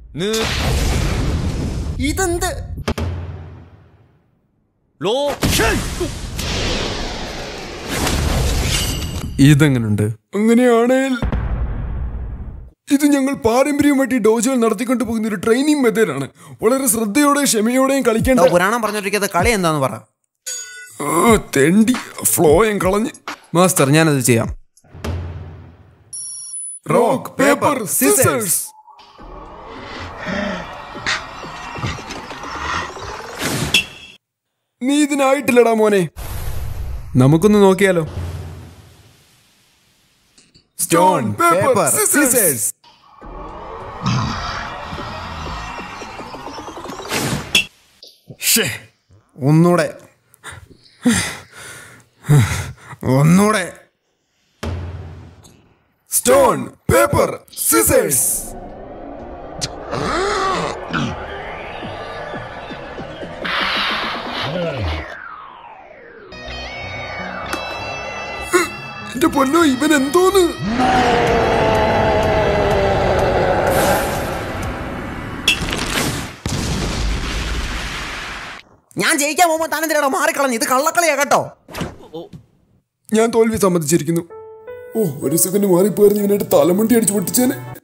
ന് ഇതെന്ത് ലോ ഇതെങ്ങനുണ്ട് അങ്ങനെയാണേൽ ഇത് ഞങ്ങൾ പാരമ്പര്യമായിട്ട് ഈ ഡോജുകൾ നടത്തിക്കൊണ്ടു പോകുന്ന ഒരു ട്രെയിനിങ് മെത്തേഡാണ് വളരെ ശ്രദ്ധയോടെ ക്ഷമയോടെയും കളിക്കേണ്ട പുരാണം പറഞ്ഞോണ്ടിരിക്കാത്ത കളി എന്താന്ന് പറ ഓ, തെണ്ടി ഫ്ലോയും കളഞ്ഞ് മാസ്റ്റർ ഞാനത് ചെയ്യാം റോക്ക് പേപ്പർ സിസേഴ്സ് നീ ഇതിനായിട്ടില്ലടാ മോനെ നമുക്കൊന്ന് നോക്കിയാലോ സ്റ്റോൺ പേപ്പർ Paper, സിസേഴ്സ് ഒന്നൂടെ ഒന്നൂടെ സ്റ്റോൺ പേപ്പർ സിസേഴ്സ് എന്റെ പൊന്നോ ഇവൻ എന്തോന്ന് ഞാൻ ജയിക്കാൻ പോകുമ്പോ താനെന്തിനാണോ മാറിക്കളഞ്ഞു ഇത് കള്ളക്കളിയാ കേട്ടോ ഞാൻ തോൽവി സമ്മതിച്ചിരിക്കുന്നു ഓ ഒരു സെക്കൻഡ് മാറിപ്പോയിരുന്നു ഇവനായിട്ട് തലമുണ്ടി അടിച്ചു പൊട്ടിച്ചേനെ